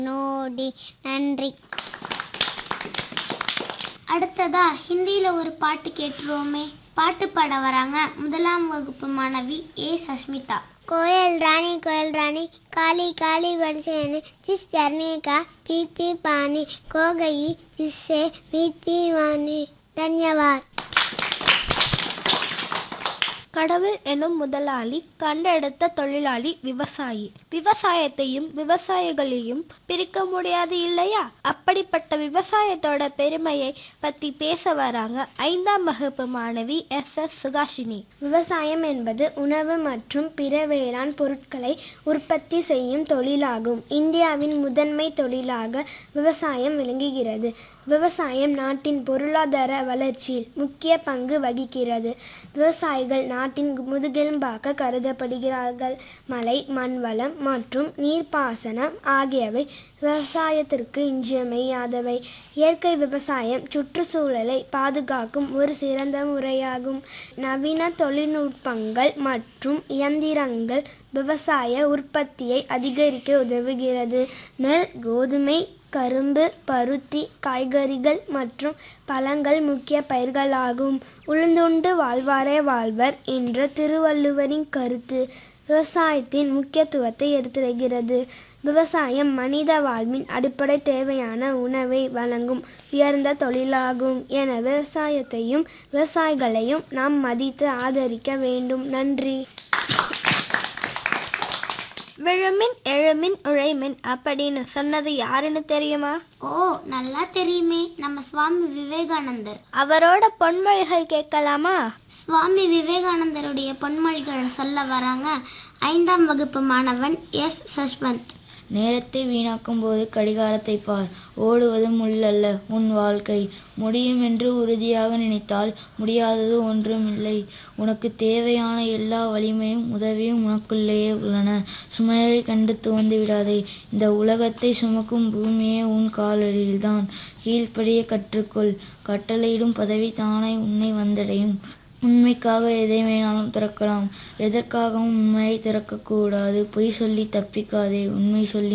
நோடி நன்றி அடுத்ததா ஹிந்தியில் ஒரு பாட்டு கேட்டுருவோமே பாட்டு பாட வராங்க முதலாம் வகுப்பு மாணவி ஏ சஸ்மிதா कोयल रानी कोयल रानी काली काली बरसेने जिस झरने का पीती पानी खो गई जिससे पीती वानी धन्यवाद கடவுள் எனும் முதலாளி கண்டெடுத்த தொழிலாளி விவசாயி விவசாயத்தையும் விவசாயிகளையும் பிரிக்க முடியாது இல்லையா அப்படிப்பட்ட விவசாயத்தோட பெருமையை பத்தி பேச வராங்க ஐந்தாம் வகுப்பு மாணவி எஸ் எஸ் சுகாஷினி விவசாயம் என்பது உணவு மற்றும் பிற வேளாண் பொருட்களை உற்பத்தி செய்யும் தொழிலாகும் இந்தியாவின் முதன்மை தொழிலாக விவசாயம் விளங்குகிறது விவசாயம் நாட்டின் பொருளாதார வளர்ச்சியில் முக்கிய பங்கு வகிக்கிறது விவசாயிகள் நாட்டின் முதுகெலும்பாக கருதப்படுகிறார்கள் மழை மண்வளம் மற்றும் நீர்ப்பாசனம் ஆகியவை விவசாயத்திற்கு இன்றியமையாதவை இயற்கை விவசாயம் சுற்றுச்சூழலை பாதுகாக்கும் ஒரு சிறந்த முறையாகும் நவீன தொழில்நுட்பங்கள் மற்றும் இயந்திரங்கள் விவசாய உற்பத்தியை அதிகரிக்க உதவுகிறது நெல் கோதுமை கரும்பு பருத்தி காய்கறிகள் மற்றும் பழங்கள் முக்கிய பயிர்களாகும் உளுந்துண்டு வாழ்வாரே வாழ்வர் என்ற திருவள்ளுவரின் கருத்து விவசாயத்தின் முக்கியத்துவத்தை எடுத்துரைக்கிறது விவசாயம் மனித வாழ்வின் அடிப்படை தேவையான உணவை வழங்கும் உயர்ந்த தொழிலாகும் என விவசாயத்தையும் விவசாயிகளையும் நாம் மதித்து ஆதரிக்க வேண்டும் நன்றி விழுமின் எழுமின் உழைமின் அப்படின்னு சொன்னது யாருன்னு தெரியுமா ஓ நல்லா தெரியுமே நம்ம சுவாமி விவேகானந்தர் அவரோட பொன்மொழிகள் கேட்கலாமா சுவாமி விவேகானந்தருடைய பொன்மொழிகளை சொல்ல வராங்க ஐந்தாம் வகுப்பு மாணவன் எஸ் சஷ்வந்த் நேரத்தை வீணாக்கும் போது கடிகாரத்தை பார் ஓடுவது முள்ளல்ல உன் வாழ்க்கை முடியும் என்று உறுதியாக நினைத்தால் முடியாதது ஒன்றுமில்லை உனக்கு தேவையான எல்லா வலிமையும் உதவியும் உனக்குள்ளேயே உள்ளன சுமையை கண்டு துவந்து விடாதே இந்த உலகத்தை சுமக்கும் பூமியே உன் காலடியில்தான் கீழ்ப்படிய கற்றுக்கொள் கட்டளையிடும் பதவி தானே உன்னை வந்தடையும் உண்மைக்காக எதை வேணாலும் திறக்கலாம் எதற்காகவும் உண்மையை திறக்கக்கூடாது பொய் சொல்லி தப்பிக்காதே உண்மை சொல்லி